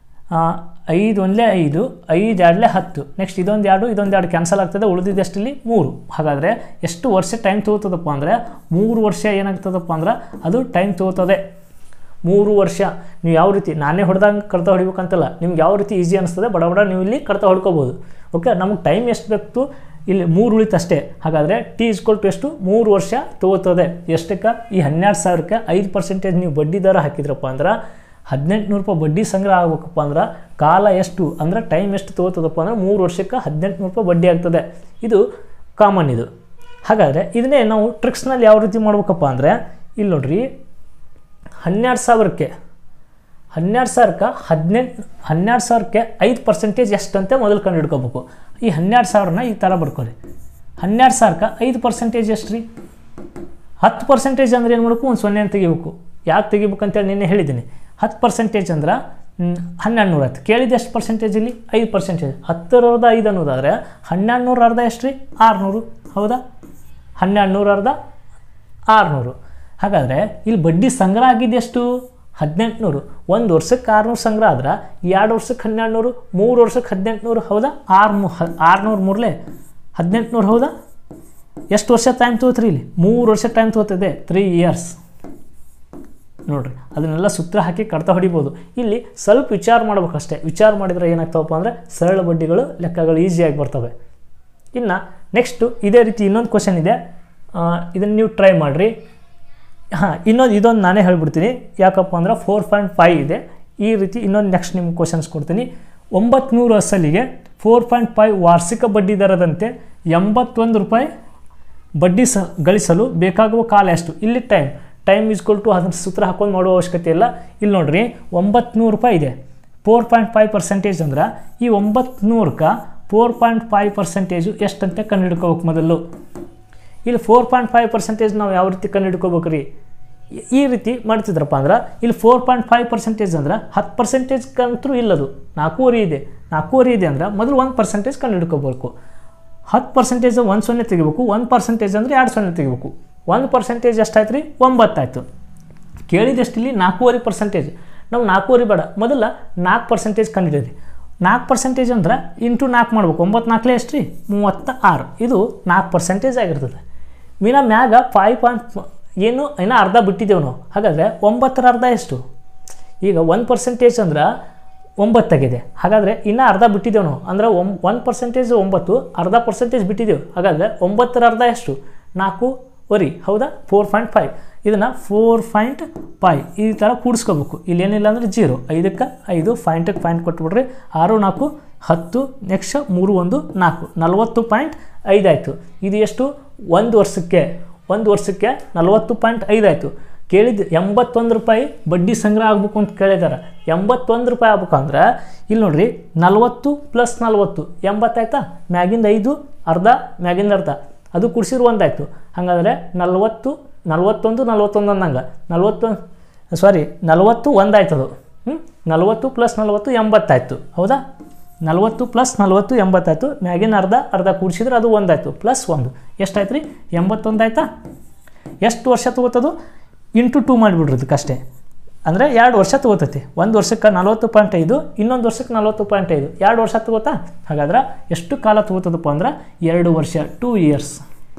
ಐದು ಒಂದಲೇ ಐದು ಐದು ಎರಡಲೆ ಹತ್ತು ನೆಕ್ಸ್ಟ್ ಇದೊಂದು ಎರಡು ಇದೊಂದು ಎರಡು ಕ್ಯಾನ್ಸಲ್ ಆಗ್ತದೆ ಉಳಿದಿದ್ದು ಎಷ್ಟಲ್ಲಿ ಮೂರು ಹಾಗಾದರೆ ಎಷ್ಟು ವರ್ಷ ಟೈಮ್ ತೊಗೋತದಪ್ಪ ಅಂದರೆ ಮೂರು ವರ್ಷ ಏನಾಗ್ತದಪ್ಪ ಅಂದ್ರೆ ಅದು ಟೈಮ್ ತೊಗೋತದೆ ಮೂರು ವರ್ಷ ನೀವು ಯಾವ ರೀತಿ ನಾನೇ ಹೊಡೆದಂಗೆ ಕಡ್ತ ಹೊಡಿಬೇಕಂತಲ್ಲ ನಿಮ್ಗೆ ಯಾವ ರೀತಿ ಈಸಿ ಅನಿಸ್ತದೆ ಬಡ ಬಡ ನೀವು ಇಲ್ಲಿ ಕಡ್ತ ಹೊಡ್ಕೋಬೋದು ಓಕೆ ನಮಗೆ ಟೈಮ್ ಎಷ್ಟು ಬೇಕು ಇಲ್ಲಿ ಮೂರು ಉಳಿತು ಅಷ್ಟೇ ಹಾಗಾದರೆ ಟಿ ಇಸ್ಕೊಲ್ ಟು ಎಷ್ಟು ಮೂರು ವರ್ಷ ತೊಗೋತದೆ ಎಷ್ಟಕ್ಕೆ ಈ ಹನ್ನೆರಡು ಸಾವಿರಕ್ಕೆ ಐದು ಪರ್ಸೆಂಟೇಜ್ ನೀವು ಬಡ್ಡಿ ದರ ಹಾಕಿದ್ರಪ್ಪ ಅಂದ್ರೆ ಹದಿನೆಂಟುನೂರು ರೂಪಾಯಿ ಬಡ್ಡಿ ಸಂಗ್ರಹ ಆಗ್ಬೇಕಪ್ಪ ಅಂದ್ರೆ ಕಾಲ ಎಷ್ಟು ಅಂದ್ರೆ ಟೈಮ್ ಎಷ್ಟು ತೊಗೋತದಪ್ಪ ಅಂದ್ರೆ ಮೂರು ವರ್ಷಕ್ಕೆ ಹದಿನೆಂಟುನೂರು ರೂಪಾಯಿ ಬಡ್ಡಿ ಆಗ್ತದೆ ಇದು ಕಾಮನ್ ಇದು ಹಾಗಾದರೆ ಇದನ್ನೇ ನಾವು ಟ್ರಿಕ್ಸ್ನಲ್ಲಿ ಯಾವ ರೀತಿ ಮಾಡ್ಬೇಕಪ್ಪ ಅಂದರೆ ಇಲ್ಲಿ ನೋಡ್ರಿ ಹನ್ನೆರಡು ಸಾವಿರಕ್ಕೆ ಹನ್ನೆರಡು ಸಾವಿರಕ್ಕೆ ಹದಿನೆಂಟು ಹನ್ನೆರಡು ಸಾವಿರಕ್ಕೆ ಐದು ಪರ್ಸೆಂಟೇಜ್ ಎಷ್ಟಂತೆ ಮೊದಲು ಕಂಡು ಹಿಡ್ಕೋಬೇಕು ಈ ಹನ್ನೆರಡು ಸಾವಿರನ ಈ ಥರ ಬರ್ಕೊಳ್ಳಿ ಹನ್ನೆರಡು ಸಾವಿರಕ್ಕೆ ಐದು ಪರ್ಸೆಂಟೇಜ್ ಎಷ್ಟು ರೀ ಹತ್ತು ಪರ್ಸೆಂಟೇಜ್ ಅಂದ್ರೆ ಏನು ಮಾಡಬೇಕು ಒಂದು ಸೊನ್ನೆ ತೆಗಿಬೇಕು ಯಾಕೆ ತೆಗಿಬೇಕು ಅಂತೇಳಿ ನಿನ್ನೆ ಹೇಳಿದ್ದೀನಿ ಹತ್ತು ಪರ್ಸೆಂಟೇಜ್ ಅಂದ್ರೆ ಹ್ಮ್, ಹನ್ನೆರಡು ನೂರ ಹತ್ತು ಕೇಳಿದ್ದು ಎಷ್ಟು ಪರ್ಸೆಂಟೇಜ್ ಇಲ್ಲಿ ಐದು ಪರ್ಸೆಂಟೇಜ್ ಹತ್ತರದ ಐದು ಅನ್ನೋದಾದರೆ ಹನ್ನೆರಡು ನೂರ ಅರ್ಧ ಎಷ್ಟು ರೀ ಆರುನೂರು ಹೌದಾ ಹನ್ನೆರಡು ನೂರ ಅರ್ಧ ಆರುನೂರು ಹಾಗಾದರೆ ಇಲ್ಲಿ ಬಡ್ಡಿ ಸಂಗ್ರಹ ಆಗಿದ್ದು ಎಷ್ಟು ಹದಿನೆಂಟುನೂರು ಒಂದು ವರ್ಷಕ್ಕೆ ಆರುನೂರು ಸಂಗ್ರಹ ಆದ್ರೆ ಎರಡು ವರ್ಷಕ್ಕೆ ಹನ್ನೆರಡು ನೂರು ಮೂರು ವರ್ಷಕ್ಕೆ ಹದಿನೆಂಟುನೂರು ಹೌದಾ ಆರು ಮೂ ಆರುನೂರು ಮೂರಲೇ ಹದಿನೆಂಟುನೂರು ಹೌದಾ ಎಷ್ಟು ವರ್ಷ ಟೈಮ್ ತೊಗೋತ್ರಿ ಇಲ್ಲಿ ಮೂರು ವರ್ಷ ಟೈಮ್ ತೊಗೋತದೆ ತ್ರೀ ಇಯರ್ಸ್ ನೋಡ್ರಿ ಅದನ್ನೆಲ್ಲ ಸೂತ್ರ ಹಾಕಿ ಕಡ್ತ ಹೊಡಿಬೋದು ಇಲ್ಲಿ ಸ್ವಲ್ಪ ವಿಚಾರ ಮಾಡ್ಬೇಕಷ್ಟೇ ವಿಚಾರ ಮಾಡಿದರೆ ಏನಾಗ್ತಾವಪ್ಪ ಅಂದರೆ ಸರಳ ಬಡ್ಡಿಗಳು ಲೆಕ್ಕಗಳು ಈಸಿಯಾಗಿ ಬರ್ತವೆ ಇನ್ನು ನೆಕ್ಸ್ಟು ಇದೇ ರೀತಿ ಇನ್ನೊಂದು ಕ್ವಶನ್ ಇದೆ ಇದನ್ನು ನೀವು ಟ್ರೈ ಮಾಡಿರಿ ಹಾಂ ಇನ್ನೊಂದು ಇದೊಂದು ನಾನೇ ಹೇಳ್ಬಿಡ್ತೀನಿ ಯಾಕಪ್ಪ ಅಂದ್ರೆ ಫೋರ್ ಪಾಯಿಂಟ್ ಫೈವ್ ಇದೆ ಈ ರೀತಿ ಇನ್ನೊಂದು ನೆಕ್ಸ್ಟ್ ನಿಮ್ಗೆ ಕ್ವಶನ್ಸ್ ಕೊಡ್ತೀನಿ ಒಂಬತ್ನೂರು ಅಸಲಿಗೆ ಫೋರ್ ಪಾಯಿಂಟ್ ಫೈವ್ ವಾರ್ಷಿಕ ಬಡ್ಡಿ ದರದಂತೆ ಎಂಬತ್ತೊಂದು ರೂಪಾಯಿ ಬಡ್ಡಿ ಸ ಗಳಿಸಲು ಬೇಕಾಗುವ ಕಾಲ ಎಷ್ಟು ಇಲ್ಲಿ ಟೈಮ್ ಟೈಮ್ ಈಸ್ಕೊಲ್ ಟು ಅದನ್ನ ಸೂತ್ರ ಹಾಕೊಂಡು ಮಾಡುವ ಅವಶ್ಯಕತೆ ಇಲ್ಲ ಇಲ್ಲಿ ನೋಡ್ರಿ ಒಂಬತ್ನೂರು ರೂಪಾಯಿ ಇದೆ ಫೋರ್ ಪಾಯಿಂಟ್ ಫೈವ್ ಪರ್ಸೆಂಟೇಜ್ ಅಂದ್ರೆ ಈ ಒಂಬತ್ನೂರಕ್ಕೆ ಫೋರ್ ಪಾಯಿಂಟ್ ಫೈವ್ ಪರ್ಸೆಂಟೇಜು ಎಷ್ಟಂತ ಕಂಡುಹಿಡ್ಕೋಬೇಕು ಮೊದಲು ಇಲ್ಲಿ ಫೋರ್ ಪಾಯಿಂಟ್ ಫೈವ್ ಪರ್ಸೆಂಟೇಜ್ ನಾವು ಯಾವ ರೀತಿ ಕಂಡುಹಿಡ್ಕೋಬೇಕು ರೀ ಈ- ಈ ರೀತಿ ಮಾಡ್ತಿದ್ರಪ್ಪ ಅಂದ್ರೆ ಇಲ್ಲಿ ಫೋರ್ ಪಾಯಿಂಟ್ ಫೈವ್ ಪರ್ಸೆಂಟೇಜ್ ಅಂದ್ರೆ ಹತ್ತು ಪರ್ಸೆಂಟೇಜ್ ಕಂತರೂ ಇಲ್ಲದು ನಾಲ್ಕೂವರೆ ಇದೆ ನಾಲ್ಕೂವರೆ ಇದೆ ಅಂದ್ರೆ ಮೊದಲು ಒಂದು ಪರ್ಸೆಂಟೇಜ್ ಕಂಡುಹಿಡ್ಕೋಬೇಕು ಹತ್ತು ಪರ್ಸೆಂಟೇಜ್ ಒಂದು ಸೊನ್ನೆ ತೆಗಿಬೇಕು ಒಂದು ಪರ್ಸೆಂಟೇಜ್ ಅಂದರೆ ಎರಡು ಸೊನ್ನೆ ತೆಗಿಬೇಕು ಒಂದು ಪರ್ಸೆಂಟೇಜ್ ಎಷ್ಟಾಯ್ತು ರೀ ಒಂಬತ್ತಾಯಿತು ಕೇಳಿದಷ್ಟು ಇಲ್ಲಿ ನಾಲ್ಕೂವರೆ ಪರ್ಸೆಂಟೇಜ್ ನಾವು ನಾಲ್ಕೂವರೆ ಬೇಡ ಮೊದಲ ನಾಲ್ಕು ಪರ್ಸೆಂಟೇಜ್ ಕಂಡಿದ್ದೀರಿ ನಾಲ್ಕು ಪರ್ಸೆಂಟೇಜ್ ಅಂದ್ರೆ ಇಂಟು ನಾಲ್ಕು ಮಾಡ್ಬೇಕು ಒಂಬತ್ತು ನಾಲ್ಕಲೇ ಎಷ್ಟು ರೀ ಮೂವತ್ತ ಆರು ಇದು ನಾಲ್ಕು ಪರ್ಸೆಂಟೇಜ್ ಆಗಿರ್ತದೆ ಮೀನ ಮ್ಯಾಗ ಫೈವ್ ಪಾಯಿಂಟ್ ಏನು ಇನ್ನೂ ಅರ್ಧ ಬಿಟ್ಟಿದ್ದೇವೆ ನಾವು ಹಾಗಾದರೆ ಒಂಬತ್ತರ ಅರ್ಧ ಎಷ್ಟು ಈಗ ಒನ್ ಪರ್ಸೆಂಟೇಜ್ ಅಂದ್ರೆ ಒಂಬತ್ತಾಗಿದೆ ಹಾಗಾದರೆ ಇನ್ನೂ ಅರ್ಧ ಬಿಟ್ಟಿದ್ದೇವೆ ನಾವು ಅಂದ್ರೆ ಒಮ್ ಒನ್ ಪರ್ಸೆಂಟೇಜ್ ಒಂಬತ್ತು ಅರ್ಧ ಪರ್ಸೆಂಟೇಜ್ ಬಿಟ್ಟಿದ್ದೇವೆ ಹಾಗಾದರೆ ಒಂಬತ್ತರ ಅರ್ಧ ಎಷ್ಟು ನಾಲ್ಕು ವರಿ ಹೌದಾ ಫೋರ್ ಪಾಯಿಂಟ್ ಫೈವ್ ಇದನ್ನು ಫೋರ್ ಪಾಯಿಂಟ್ ಫೈವ್ ಈ ಥರ ಕೂಡಿಸ್ಕೋಬೇಕು ಇಲ್ಲಿ ಏನಿಲ್ಲ ಅಂದರೆ ಜೀರೋ ಐದಕ್ಕೆ ಐದು ಪಾಯಿಂಟಿಗೆ ಪಾಯಿಂಟ್ ಕೊಟ್ಬಿಡ್ರಿ ಆರು ನಾಲ್ಕು ಹತ್ತು ನೆಕ್ಸ್ಟ್ ಮೂರು ಒಂದು ನಾಲ್ಕು ನಲವತ್ತು ಪಾಯಿಂಟ್ ಐದಾಯಿತು ಇದು ಎಷ್ಟು ಒಂದು ವರ್ಷಕ್ಕೆ ಒಂದು ವರ್ಷಕ್ಕೆ ನಲವತ್ತು ಪಾಯಿಂಟ್ ಐದಾಯಿತು ಕೇಳಿದ್ದು ಎಂಬತ್ತೊಂದು ರೂಪಾಯಿ ಬಡ್ಡಿ ಸಂಗ್ರಹ ಆಗಬೇಕು ಅಂತ ಕೇಳಿದ್ದಾರೆ ಎಂಬತ್ತೊಂದು ರೂಪಾಯಿ ಆಗ್ಬೇಕು ಅಂದ್ರೆ ಇಲ್ಲಿ ನೋಡ್ರಿ ನಲ್ವತ್ತು ಪ್ಲಸ್ ನಲ್ವತ್ತು ಎಂಬತ್ತಾಯ್ತಾ ಮ್ಯಾಗಿಂದ ಐದು ಅರ್ಧ ಮ್ಯಾಗಿಂದ ಅರ್ಧ ಅದು ಕುಡ್ಸಿರು ಒಂದಾಯ್ತು ಹಾಗಾದರೆ ನಲ್ವತ್ತು ನಲ್ವತ್ತೊಂದು ನಲ್ವತ್ತೊಂದು ಅಂದಂಗೆ ನಲ್ವತ್ತೊಂದು ಸಾರಿ ನಲ್ವತ್ತು ಒಂದಾಯ್ತು ಅದು ಹ್ಞೂ ನಲ್ವತ್ತು ಪ್ಲಸ್ ನಲ್ವತ್ತು ಎಂಬತ್ತಾಯ್ತು ಹೌದಾ ನಲ್ವತ್ತು ಪ್ಲಸ್ ನಲ್ವತ್ತು ಎಂಬತ್ತಾಯ್ತು ಮ್ಯಾಗಿನ ಅರ್ಧ ಅರ್ಧ ಕೂಡಿಸಿದ್ರೆ ಅದು ಒಂದಾಯ್ತು ಪ್ಲಸ್ ಒಂದು ಎಷ್ಟಾಯ್ತು ರೀ ಎಂಬತ್ತೊಂದು ಆಯ್ತಾ ಎಷ್ಟು ವರ್ಷ ತೊಗೋತದು ಇಂಟು ಟೂ ಮಾಡಿಬಿಡ್ರಿ ಅದಕ್ಕಷ್ಟೇ ಅಂದರೆ ಎರಡು ವರ್ಷ ತೊಗೋತೈತಿ ಒಂದು ವರ್ಷಕ್ಕೆ ನಲ್ವತ್ತು ಪಾಯಿಂಟ್ ಐದು ಇನ್ನೊಂದು ವರ್ಷಕ್ಕೆ ನಲ್ವತ್ತು ಪಾಯಿಂಟ್ ಐದು ಎರಡು ವರ್ಷ ತೊಗೋತಾ ಹಾಗಾದ್ರೆ ಎಷ್ಟು ಕಾಲ ತೊಗೋತದಪ್ಪ ಅಂದ್ರೆ ಎರಡು ವರ್ಷ ಟೂ ಇಯರ್ಸ್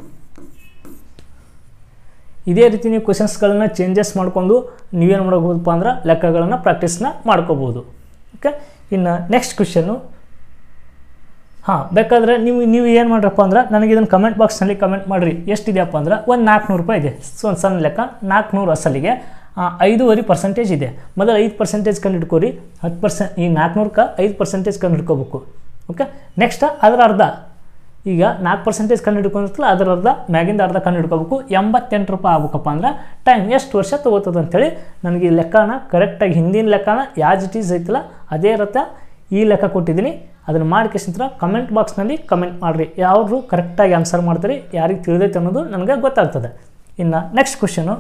ಇದೇ ರೀತಿ ನೀವು ಕ್ವಶನ್ಸ್ಗಳನ್ನ ಚೇಂಜಸ್ ಮಾಡಿಕೊಂಡು ನೀವೇನು ಮಾಡ್ಬೋದಪ್ಪ ಅಂದ್ರೆ ಲೆಕ್ಕಗಳನ್ನು ಪ್ರಾಕ್ಟೀಸ್ನ ಮಾಡ್ಕೋಬೋದು ಓಕೆ ಇನ್ನು ನೆಕ್ಸ್ಟ್ ಕ್ವಶನ್ನು ಹಾಂ ಬೇಕಾದ್ರೆ ನೀವು ನೀವು ಏನು ಮಾಡ್ರಪ್ಪ ಅಂದ್ರೆ ನನಗೆ ಇದನ್ನು ಕಮೆಂಟ್ ಬಾಕ್ಸ್ನಲ್ಲಿ ಕಮೆಂಟ್ ಮಾಡಿರಿ ಎಷ್ಟಿದೆಯಪ್ಪ ಅಂದ್ರೆ ಒಂದು ನಾಲ್ಕುನೂರು ರೂಪಾಯಿ ಇದೆ ಸೊ ಒಂದು ಸಣ್ಣ ಲೆಕ್ಕ ನಾಲ್ಕುನೂರು ಅಸಲಿಗೆ ಆ, ಐದೂವರೆ ಪರ್ಸೆಂಟೇಜ್ ಇದೆ ಮೊದಲು ಐದು ಪರ್ಸೆಂಟೇಜ್ ಕಂಡು ಹಿಡ್ಕೋರಿ ಹತ್ತು ಪರ್ಸೆಂಟ್ ಈ ನಾಲ್ಕುನೂರಕ್ಕೆ ಐದು ಪರ್ಸೆಂಟೇಜ್ ಕಂಡು ಹಿಡ್ಕೋಬೇಕು ಓಕೆ ನೆಕ್ಸ್ಟ್ ಅದರ ಅರ್ಧ ಈಗ ನಾಲ್ಕು ಪರ್ಸೆಂಟೇಜ್ ಕಂಡು ಹಿಡ್ಕೊಂಡಿರ್ತಲ್ಲ ಅದರ ಅರ್ಧ ಮ್ಯಾಗಿಂದ ಅರ್ಧ ಕಂಡು ಹಿಡ್ಕೋಬೇಕು ಎಂಬತ್ತೆಂಟು ರೂಪಾಯಿ ಆಗ್ಬೇಕಪ್ಪ ಅಂದ್ರೆ ಟೈಮ್ ಎಷ್ಟು ವರ್ಷ ತೊಗೋತದೆ ಅಂತೇಳಿ ನನಗೆ ಈ ಲೆಕ್ಕನ ಕರೆಕ್ಟಾಗಿ ಹಿಂದಿನ ಲೆಕ್ಕನ ಯಾಜ್ ಇಟ್ ಈಸ್ ಐತಲ್ಲ ಅದೇ ರಥ ಈ ಲೆಕ್ಕ ಕೊಟ್ಟಿದ್ದೀನಿ ಅದನ್ನು ಮಾಡಿಕೆಸಿಂತ್ರ ಕಮೆಂಟ್ ಬಾಕ್ಸ್ನಲ್ಲಿ ಕಮೆಂಟ್ ಮಾಡಿರಿ ಯಾರು ಕರೆಕ್ಟಾಗಿ ಆನ್ಸರ್ ಮಾಡ್ತೀರಿ ಯಾರಿಗೆ ತಿಳಿದೈತೆ ಅನ್ನೋದು ನನಗೆ ಗೊತ್ತಾಗ್ತದೆ ಇನ್ನು ನೆಕ್ಸ್ಟ್ ಕ್ವಶನು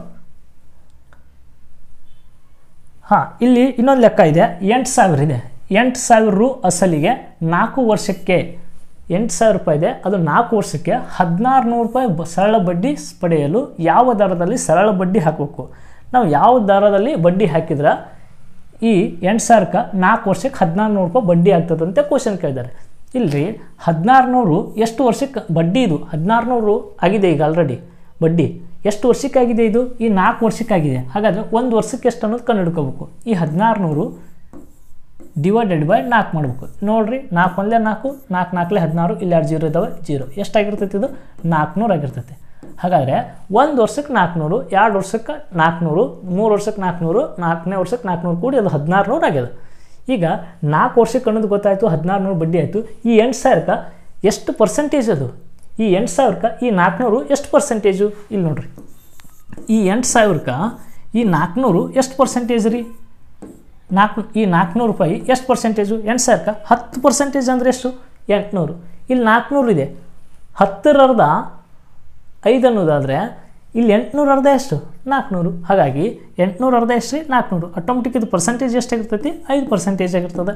ಹಾಂ ಇಲ್ಲಿ ಇನ್ನೊಂದು ಲೆಕ್ಕ ಇದೆ ಎಂಟು ಸಾವಿರ ಇದೆ ಎಂಟು ಸಾವಿರ ರು ಅಸಲಿಗೆ ನಾಲ್ಕು ವರ್ಷಕ್ಕೆ ಎಂಟು ಸಾವಿರ ರೂಪಾಯಿ ಇದೆ ಅದು ನಾಲ್ಕು ವರ್ಷಕ್ಕೆ ಹದಿನಾರು ನೂರು ರೂಪಾಯಿ ಬ ಸರಳ ಬಡ್ಡಿ ಪಡೆಯಲು ಯಾವ ದರದಲ್ಲಿ ಸರಳ ಬಡ್ಡಿ ಹಾಕಬೇಕು ನಾವು ಯಾವ ದರದಲ್ಲಿ ಬಡ್ಡಿ ಹಾಕಿದ್ರೆ ಈ ಎಂಟು ಸಾವಿರಕ್ಕೆ ನಾಲ್ಕು ವರ್ಷಕ್ಕೆ ಹದಿನಾರು ನೂರು ರೂಪಾಯಿ ಬಡ್ಡಿ ಆಗ್ತದಂತೆ ಕ್ವಶನ್ ಕೇಳಿದ್ದಾರೆ ಇಲ್ರಿ ಹದಿನಾರು ನೂರು ಎಷ್ಟು ವರ್ಷಕ್ಕೆ ಬಡ್ಡಿ ಇದು ಹದಿನಾರು ನೂರು ಆಗಿದೆ ಈಗ ಆಲ್ರೆಡಿ ಬಡ್ಡಿ ಎಷ್ಟು ವರ್ಷಕ್ಕೆ ಆಗಿದೆ ಇದು ಈ ನಾಲ್ಕು ವರ್ಷಕ್ಕಾಗಿದೆ ಹಾಗಾದರೆ ಒಂದು ವರ್ಷಕ್ಕೆ ಎಷ್ಟು ಅನ್ನೋದು ಕಂಡು ಹಿಡ್ಕೋಬೇಕು ಈ ಹದಿನಾರು ನೂರು ಡಿವೈಡೆಡ್ ಬೈ ನಾಲ್ಕು ಮಾಡಬೇಕು ನೋಡಿರಿ ನಾಲ್ಕು ಒಂದೇ ನಾಲ್ಕು ನಾಲ್ಕು ನಾಲ್ಕಲೇ ಹದಿನಾರು ಇಲ್ಲಿ ಎರಡು ಜೀರೋ ಇದ್ದಾವೆ ಜೀರೋ ಎಷ್ಟಾಗಿರ್ತೈತಿ ಇದು ನಾಲ್ಕುನೂರು ಆಗಿರ್ತೈತೆ ಹಾಗಾದರೆ ಒಂದು ವರ್ಷಕ್ಕೆ ನಾಲ್ಕುನೂರು ಎರಡು ವರ್ಷಕ್ಕೆ ನಾಲ್ಕುನೂರು ಮೂರು ವರ್ಷಕ್ಕೆ ನಾಲ್ಕುನೂರು ನಾಲ್ಕನೇ ವರ್ಷಕ್ಕೆ ನಾಲ್ಕುನೂರು ಕೂಡಿ ಅದು ಹದಿನಾರು ನೂರು ಆಗ್ಯದ ಈಗ ನಾಲ್ಕು ವರ್ಷಕ್ಕೆ ಅನ್ನೋದು ಗೊತ್ತಾಯಿತು ಹದಿನಾರು ನೂರು ಬಡ್ಡಿ ಆಯಿತು ಈ ಎಂಟು ಸಾವಿರಕ್ಕೆ ಎಷ್ಟು ಪರ್ಸೆಂಟೇಜ್ ಅದು ಈ ಎಂಟು ಸಾವಿರಕ್ಕೆ ಈ ನಾಲ್ಕುನೂರು ಎಷ್ಟು ಪರ್ಸೆಂಟೇಜು ಇಲ್ಲಿ ನೋಡ್ರಿ ಈ ಎಂಟು ಸಾವಿರಕ್ಕೆ ಈ ನಾಲ್ಕುನೂರು ಎಷ್ಟು ಪರ್ಸೆಂಟೇಜ್ ರೀ ನಾಲ್ಕು ಈ ನಾಲ್ಕುನೂರು ರೂಪಾಯಿ ಎಷ್ಟು ಪರ್ಸೆಂಟೇಜು ಎಂಟು ಸಾವಿರಕ್ಕೆ ಹತ್ತು ಪರ್ಸೆಂಟೇಜ್ ಅಂದರೆ ಎಷ್ಟು ಎಂಟುನೂರು ಇಲ್ಲಿ ನಾಲ್ಕುನೂರು ಇದೆ ಹತ್ತರರ್ಧ ಐದು ಅನ್ನೋದಾದರೆ ಇಲ್ಲಿ ಎಂಟುನೂರು ಅರ್ಧ ಎಷ್ಟು ನಾಲ್ಕುನೂರು ಹಾಗಾಗಿ ಎಂಟುನೂರು ಅರ್ಧ ಎಷ್ಟು ರೀ ನಾಲ್ಕುನೂರು ಆಟೋಮೆಟಿಕ್ ಇದು ಪರ್ಸೆಂಟೇಜ್ ಎಷ್ಟಾಗಿರ್ತೈತಿ ಐದು ಪರ್ಸೆಂಟೇಜ್ ಆಗಿರ್ತದೆ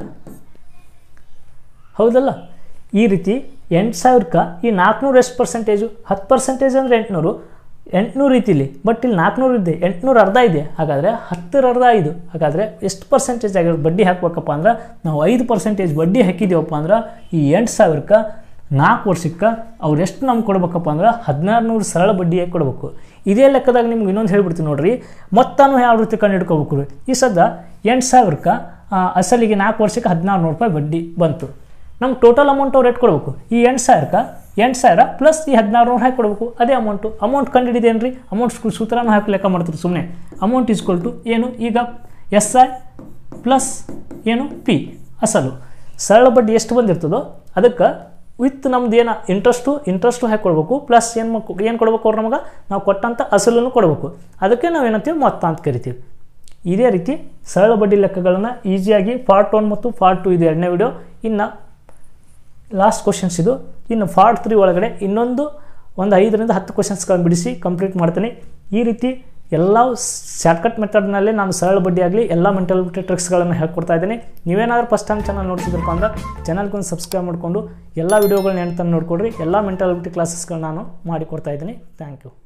ಹೌದಲ್ಲ ಈ ರೀತಿ ಎಂಟು ಸಾವಿರಕ್ಕೆ ಈ ನಾಲ್ಕುನೂರು ಎಷ್ಟು ಪರ್ಸೆಂಟೇಜು ಹತ್ತು ಪರ್ಸೆಂಟೇಜ್ ಅಂದರೆ ಎಂಟುನೂರು ಎಂಟುನೂರು ರೀತಿಲಿ ಬಟ್ ಇಲ್ಲಿ ನಾಲ್ಕುನೂರು ಇದೆ ಎಂಟುನೂರು ಅರ್ಧ ಇದೆ ಹಾಗಾದರೆ ಹತ್ತರ ಅರ್ಧ ಐದು ಹಾಗಾದರೆ ಎಷ್ಟು ಪರ್ಸೆಂಟೇಜ್ ಆಗಿರೋ ಬಡ್ಡಿ ಹಾಕ್ಬೇಕಪ್ಪ ಅಂದ್ರೆ ನಾವು ಐದು ಪರ್ಸೆಂಟೇಜ್ ಬಡ್ಡಿ ಹಾಕಿದ್ದೀವಪ್ಪ ಅಂದ್ರೆ ಈ ಎಂಟು ಸಾವಿರಕ್ಕೆ ನಾಲ್ಕು ವರ್ಷಕ್ಕೆ ಅವ್ರು ಎಷ್ಟು ನಮ್ಗೆ ಕೊಡ್ಬೇಕಪ್ಪ ಅಂದ್ರೆ ಹದಿನಾರು ನೂರು ಸರಳ ಬಡ್ಡಿಯಾಗಿ ಕೊಡಬೇಕು ಇದೇ ಲೆಕ್ಕದಾಗ ನಿಮ್ಗೆ ಇನ್ನೊಂದು ಹೇಳ್ಬಿಡ್ತೀನಿ ನೋಡ್ರಿ ಮೊತ್ತನೂ ಯಾವ ರೀತಿ ಕಂಡು ಹಿಡ್ಕೋಬೇಕು ರೀ ಈ ಸದ್ದ ಎಂಟು ಸಾವಿರಕ್ಕೆ ಆ, ಅಸಲಿಗೆ ನಾಲ್ಕು ವರ್ಷಕ್ಕೆ ಹದಿನಾರು ನೂರು ರೂಪಾಯಿ ಬಡ್ಡಿ ಬಂತು ನಮ್ಗೆ ಟೋಟಲ್ ಅಮೌಂಟ್ ಅವ್ರು ಎಷ್ಟು ಕೊಡಬೇಕು ಈ ಎಂಟು ಸಾವಿರಕ್ಕೆ ಎಂಟು ಸಾವಿರ ಪ್ಲಸ್ ಈ ಹದಿನಾರು ನೂರು ಹಾಕಿ ಕೊಡಬೇಕು ಅದೇ ಅಮೌಂಟು ಅಮೌಂಟ್ ಕಂಡಿಡಿದೇನು ರೀ ಅಮೌಂಟ್ ಸೂತ್ರನೂ ಹಾಕಿ ಲೆಕ್ಕ ಮಾಡ್ತಾರೆ ಸುಮ್ಮನೆ ಅಮೌಂಟ್ ಇಸ್ಕೊಲ್ ಟು ಏನು ಈಗ ಎಸ್ ಐ ಪ್ಲಸ್ ಏನು ಪಿ ಅಸಲು ಸರಳ ಬಡ್ಡಿ ಎಷ್ಟು ಬಂದಿರ್ತದೋ ಅದಕ್ಕೆ ವಿತ್ ನಮ್ದು ಏನು ಇಂಟ್ರೆಸ್ಟು ಇಂಟ್ರೆಸ್ಟು ಹಾಕಿ ಕೊಡಬೇಕು ಪ್ಲಸ್ ಏನು ಮಕ್ ಏನು ಕೊಡ್ಬೇಕು ಅವ್ರು ನಮಗೆ ನಾವು ಕೊಟ್ಟಂಥ ಅಸಲನ್ನು ಕೊಡಬೇಕು ಅದಕ್ಕೆ ನಾವು ಏನಂತೀವಿ ಮೊತ್ತ ಅಂತ ಕರಿತೀವಿ ಇದೇ ರೀತಿ ಸರಳ ಬಡ್ಡಿ ಲೆಕ್ಕಗಳನ್ನು ಈಸಿಯಾಗಿ ಪಾರ್ಟ್ ಒನ್ ಮತ್ತು ಪಾರ್ಟ್ ಟು ಇದು ಎರಡನೇ ವಿಡಿಯೋ ಇನ್ನು ಲಾಸ್ಟ್ ಕ್ವಶನ್ಸ್ ಇದು ಇನ್ನು ಪಾರ್ಟ್ ತ್ರೀ ಒಳಗಡೆ ಇನ್ನೊಂದು ಒಂದು ಐದರಿಂದ ಹತ್ತು ಕ್ವಶನ್ಸ್ಗಳನ್ನು ಬಿಡಿಸಿ ಕಂಪ್ಲೀಟ್ ಮಾಡ್ತೀನಿ ಈ ರೀತಿ ಎಲ್ಲ ಶಾರ್ಟ್ಕಟ್ ಮೆಥಡ್ನಲ್ಲೇ ನಾನು ಸರಳ ಬಡ್ಡಿ ಆಗಲಿ ಎಲ್ಲ ಮೆಂಟಾಲಿಟಿ ಟ್ರಿಕ್ಸ್ಗಳನ್ನು ಹೇಳ್ಕೊಡ್ತಾ ಇದ್ದೀನಿ ನೀವೇನಾದ್ರೂ ಫಸ್ಟ್ ಟೈಮ್ ಚಾನಲ್ ನೋಡ್ತಿದ್ರಪ್ಪ ಅಂದ್ರೆ ಚಾನಲ್ಗೊಂದು ಸಬ್ಸ್ಕ್ರೈಬ್ ಮಾಡಿಕೊಂಡು ಎಲ್ಲ ವೀಡಿಯೋಗಳನ್ನ ನೆನ್ತಾನೆ ನೋಡ್ಕೊಡ್ರಿ ಎಲ್ಲ ಮೆಂಟಾಲಿಟಿ ಕ್ಲಾಸಸ್ಗಳನ್ನ ನಾನು ಮಾಡಿಕೊಡ್ತಾ ಇದ್ದೀನಿ ಥ್ಯಾಂಕ್ ಯು